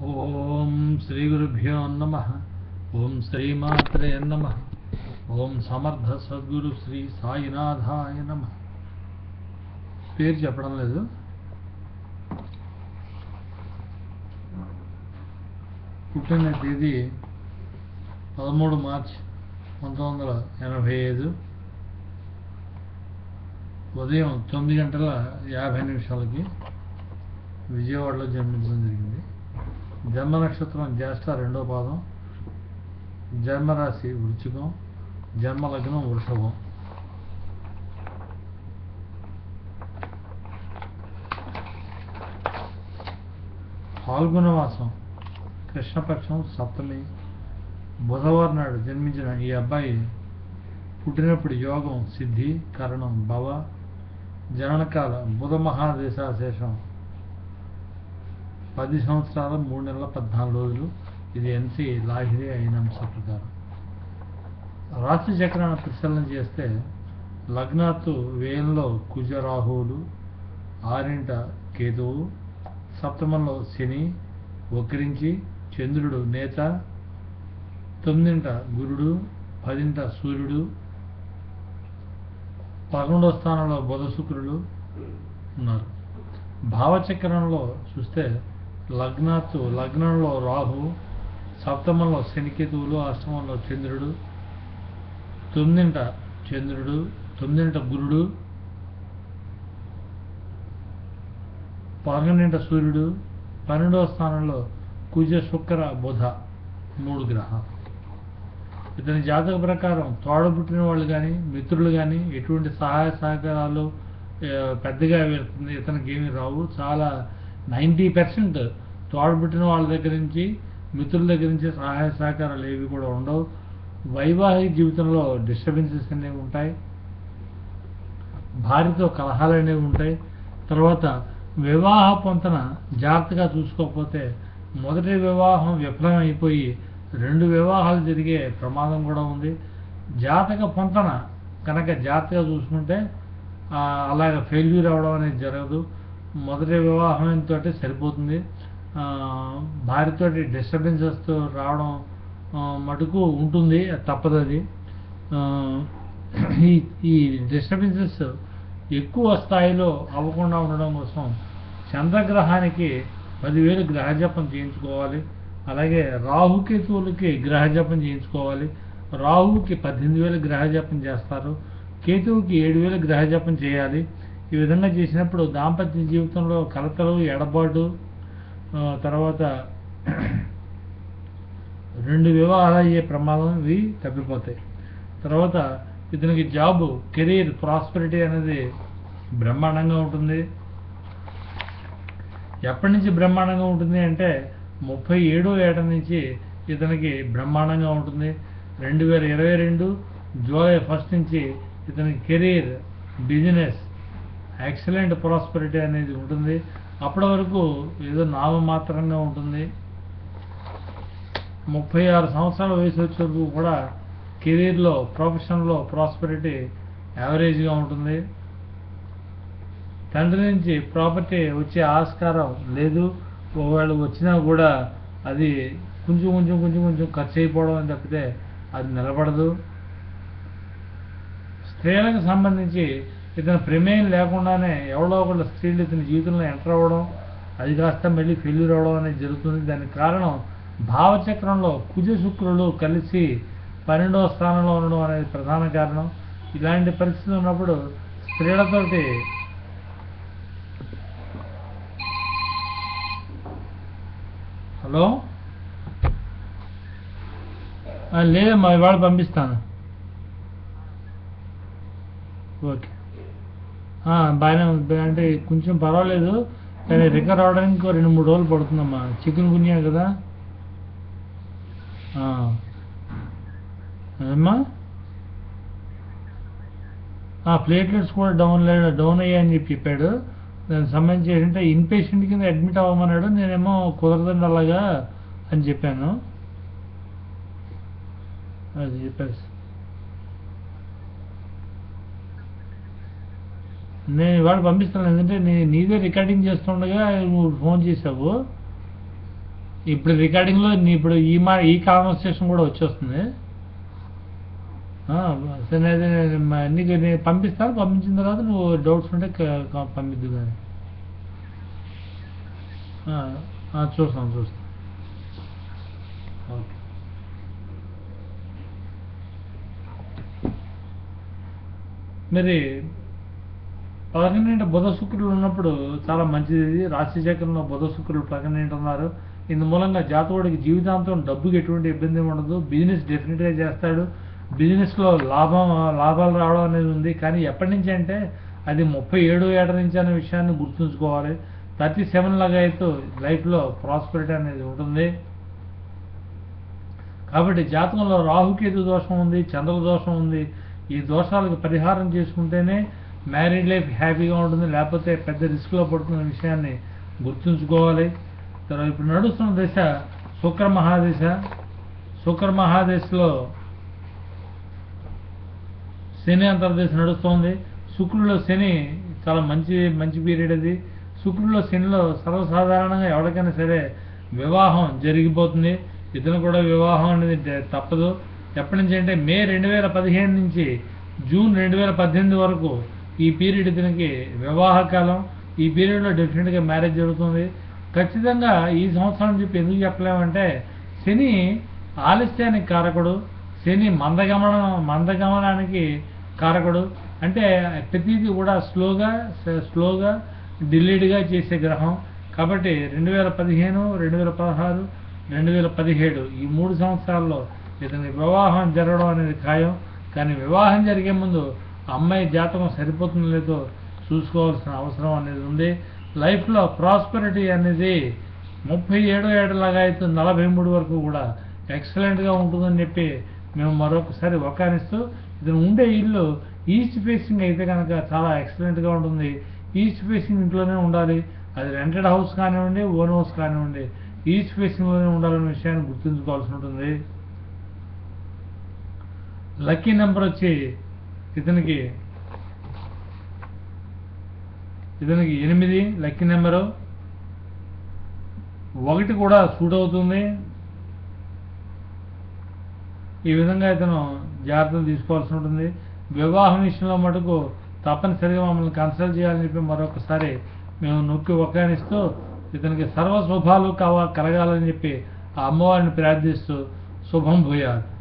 ఓం శ్రీ గురుభ్యో నమ ఓం శ్రీమాత్రే నమ ఓం సమర్థ సద్గురు శ్రీ సాయినాథాయ నమ పేరు చెప్పడం లేదు పుట్టిన తేదీ పదమూడు మార్చ్ పంతొమ్మిది వందల ఎనభై ఐదు ఉదయం తొమ్మిది గంటల యాభై నిమిషాలకి విజయవాడలో జన్మించడం జరిగింది జన్మ నక్షత్రం జ్యేష్ఠ రెండో పాదం జన్మరాశి వృచ్చికం జన్మ లగ్నం వృషభం పాల్గొన మాసం కృష్ణపక్షం సప్తమి బుధవారం నాడు జన్మించిన ఈ అబ్బాయి పుట్టినప్పుడు యోగం సిద్ధి కరణం భవ జననకాల బుధ మహాదేశాశేషం పది సంవత్సరాల మూడు నెలల పద్నాలుగు రోజులు ఇది ఎన్సి లాహిరి అయిన అంశ ప్రకారం రాశి చక్రాన్ని పరిశీలన చేస్తే లగ్నాత్తు వేయంలో కుజరాహువులు ఆరింట కేతువు సప్తమంలో శని వక్రించి చంద్రుడు నేత తొమ్మిదింట గురుడు పదింట సూర్యుడు పదకొండవ స్థానంలో బుధ శుక్రుడు ఉన్నారు భావచక్రంలో చూస్తే లగ్నాత్తు లగ్నంలో రాహు సప్తమంలో శనికేతువులు అష్టమంలో చంద్రుడు తొమ్మిదింట చంద్రుడు తొమ్మిదింట గురుడు పన్నెండింట సూర్యుడు పన్నెండవ స్థానంలో కుజ శుక్ర బుధ మూడు గ్రహాలు ఇతని జాతక ప్రకారం తోడబుట్టిన వాళ్ళు కానీ మిత్రులు కానీ ఎటువంటి సహాయ సహకారాలు ఆ, పెద్దగా వెళ్తుంది ఇతనికి ఏమీ రావు చాలా నైంటీ పర్సెంట్ తోడబుట్టిన వాళ్ళ దగ్గర నుంచి మిత్రుల దగ్గర నుంచి సహాయ సహకారాలు ఏవి కూడా ఉండవు వైవాహిక జీవితంలో డిస్టర్బెన్సెస్ అనేవి ఉంటాయి భార్యతో కలహాలు అనేవి ఉంటాయి తర్వాత వివాహ పొంతన జాగ్రత్తగా చూసుకోకపోతే మొదటి వివాహం విఫలం అయిపోయి రెండు వివాహాలు జరిగే ప్రమాదం కూడా ఉంది జాతక పొంతన కనుక జాగ్రత్తగా చూసుకుంటే ఆ, అలాగ ఫెయిల్యూర్ అవ్వడం అనేది జరగదు మొదటి వివాహంతో సరిపోతుంది ఆ, భార్యతోటి డిస్టర్బెన్సెస్తో రావడం ఆ, మటుకు ఉంటుంది అది తప్పదు అది ఆ, ఈ ఈ డిస్టర్బెన్సెస్ ఎక్కువ స్థాయిలో అవ్వకుండా ఉండడం కోసం చంద్రగ్రహానికి పదివేలు గ్రహజపం చేయించుకోవాలి అలాగే రాహుకేతువులకి గ్రహజపం చేయించుకోవాలి రాహువుకి పద్దెనిమిది వేలు గ్రహజపం చేస్తారు కేతువుకి ఏడు వేలు గ్రహజపం చేయాలి ఈ విధంగా చేసినప్పుడు దాంపత్య జీవితంలో కలతలు ఎడబాటు ఆ, తర్వాత రెండు వివాహాలు అయ్యే ప్రమాదం ఇవి తప్పిపోతాయి తర్వాత ఇతనికి జాబ్ కెరీర్ ప్రాస్పరిటీ అనేది బ్రహ్మాండంగా ఉంటుంది ఎప్పటి నుంచి బ్రహ్మాండంగా ఉంటుంది అంటే ముప్పై ఏడో ఏట నుంచి ఇతనికి బ్రహ్మాండంగా ఉంటుంది రెండు వేల ఇరవై రెండు జూలై ఫస్ట్ నుంచి ఇతనికి కెరీర్ బిజినెస్ ఎక్సలెంట్ ప్రాస్పరిటీ అనేది ఉంటుంది అప్పటి వరకు ఏదో నామమాత్రంగా ఉంటుంది ముప్పై ఆరు సంవత్సరాల వయసు వచ్చే వరకు కూడా కెరీర్లో ప్రొఫెషన్లో ప్రాస్పరిటీ యావరేజ్గా ఉంటుంది తండ్రి నుంచి ప్రాపర్టీ వచ్చే ఆస్కారం లేదు ఒకవేళ వచ్చినా కూడా అది కొంచెం కొంచెం కొంచెం కొంచెం ఖర్చు అయిపోవడం అని తప్పితే అది నిలబడదు స్త్రీలకు సంబంధించి ఇతని ప్రమేయం లేకుండానే ఎవరో ఒకళ్ళ స్త్రీలు ఇతని జీవితంలో ఎంటర్ అవ్వడం అది కాస్త మళ్ళీ ఫెయిల్యూర్ అవ్వడం అనేది జరుగుతుంది దానికి కారణం భావచక్రంలో కుజ శుక్రులు కలిసి పన్నెండవ స్థానంలో ఉండడం అనేది ప్రధాన కారణం ఇలాంటి పరిస్థితులు ఉన్నప్పుడు స్త్రీలతోటి హలో ఆ, లేదమ్మా ఇవాళ పంపిస్తాను ఓకే ఆ, బాగానే ఉంది అంటే కొంచెం పర్వాలేదు కానీ రికవర్ అవడానికి ఇంకో రెండు మూడు రోజులు పడుతుందమ్మా చికెన్ గున్యా కదా ఆ. ఏమ్మా ప్లేట్లెట్స్ కూడా డౌన్ డౌన్ అయ్యాయని చెప్పి చెప్పాడు దానికి సంబంధించి ఏంటంటే ఇన్ పేషెంట్ కింద అడ్మిట్ అవ్వమన్నాడు నేనేమో కుదరదండి అలాగా అని చెప్పాను అది చెప్పేసి నేను ఇవాళ పంపిస్తాను ఎందుకంటే నీ నీదే రికార్డింగ్ చేస్తుండగా నువ్వు ఫోన్ చేసావు ఇప్పుడు రికార్డింగ్లో నీ ఇప్పుడు ఈ మా ఈ కాన్వర్సేషన్ కూడా వచ్చేస్తుంది ఆ, సరే అదే నేను మ- నీకు నేను పంపిస్తాను పంపించిన తర్వాత నువ్వు డౌట్స్ ఉంటే క- క- పంపిద్దు కానీ ఆ, ఆ, చూస్తాను చూస్తాను ఓకే మరి పదకొండింటి బుధ శుక్రులు ఉన్నప్పుడు చాలా మంచిది ఇది రాశి చక్రంలో బుధ శుక్రులు పదకొండింటి ఉన్నారు ఇందు మూలంగా జాతకుడికి జీవితాంతం డబ్బుకి ఎటువంటి ఇబ్బంది ఉండదు బిజినెస్ డెఫినెట్గా చేస్తాడు బిజినెస్లో లాభం లాభాలు రావడం అనేది ఉంది కానీ ఎప్పటి నుంచి అంటే అది ముప్పై ఏడు ఏట నుంచి అనే విషయాన్ని గుర్తుంచుకోవాలి థర్టీ సెవెన్ లాగా అయితే లైఫ్లో ప్రాస్పెరిటీ అనేది ఉంటుంది కాబట్టి జాతకంలో రాహుకేతు దోషం ఉంది చంద్ర దోషం ఉంది ఈ దోషాలకు పరిహారం చేసుకుంటేనే మ్యారీడ్ లైఫ్ హ్యాపీగా ఉంటుంది లేకపోతే పెద్ద రిస్క్లో పడుతున్న విషయాన్ని గుర్తుంచుకోవాలి తర్వాత ఇప్పుడు నడుస్తున్న దశ శుక్ర మహాదశ శుక్ర మహాదశలో శని అంతర్దశ నడుస్తోంది శుక్రులో శని చాలా మంచి మంచి పీరియడ్ అది శుక్రులో శనిలో సర్వసాధారణంగా ఎవరికైనా సరే వివాహం జరిగిపోతుంది ఇతను కూడా వివాహం అనేది డ- తప్పదు ఎప్పటి నుంచి అంటే మే రెండు వేల పదిహేను నుంచి జూన్ రెండు వేల పద్దెనిమిది వరకు ఈ పీరియడ్ ఇతనికి వివాహ కాలం ఈ పీరియడ్లో డెఫినెట్గా మ్యారేజ్ జరుగుతుంది ఖచ్చితంగా ఈ సంవత్సరం చెప్పి ఎందుకు చెప్పలేమంటే శని ఆలస్యానికి కారకుడు శని మందగమన మందగమనానికి కారకుడు అంటే ప్రతిదీ కూడా స్లోగా స- స్లోగా డిలీడ్గా చేసే గ్రహం కాబట్టి రెండు వేల పదిహేను రెండు వేల పదహారు రెండు వేల పదిహేడు ఈ మూడు సంవత్సరాల్లో ఇతని వివాహం జరగడం అనేది ఖాయం కానీ వివాహం జరిగే ముందు అమ్మాయి జాతకం సరిపోతుందో లేదో చూసుకోవాల్సిన అవసరం అనేది ఉంది లైఫ్లో ప్రాస్పెరిటీ అనేది ముప్పై ఏడో ఏడలాగా అయితే నలభై మూడు వరకు కూడా ఎక్సలెంట్గా ఉంటుందని చెప్పి మేము మరొకసారి వకానిస్తూ ఇతను ఉండే ఇల్లు ఈస్ట్ ఫేసింగ్ అయితే కనుక చాలా ఎక్సలెంట్గా ఉంటుంది ఈస్ట్ ఫేసింగ్ ఇంట్లోనే ఉండాలి అది రెంటెడ్ హౌస్ కానివ్వండి ఓన్ హౌస్ కానివ్వండి ఈస్ట్ ఫేసింగ్లోనే ఉండాలనే విషయాన్ని గుర్తుంచుకోవాల్సి ఉంటుంది లక్కీ నెంబర్ వచ్చి ఇతనికి ఇతనికి ఎనిమిది లక్కీ నెంబరు ఒకటి కూడా సూట్ అవుతుంది ఈ విధంగా ఇతను జాగ్రత్తలు తీసుకోవాల్సి ఉంటుంది వివాహం విషయంలో మటుకు తప్పనిసరిగా మమ్మల్ని కన్సల్ట్ చేయాలని చెప్పి మరొకసారి మేము నొక్కి ఒక్కానిస్తూ ఇతనికి సర్వ శుభాలు కావ కలగాలని చెప్పి ఆ అమ్మవారిని ప్రార్థిస్తూ శుభం భూయాలు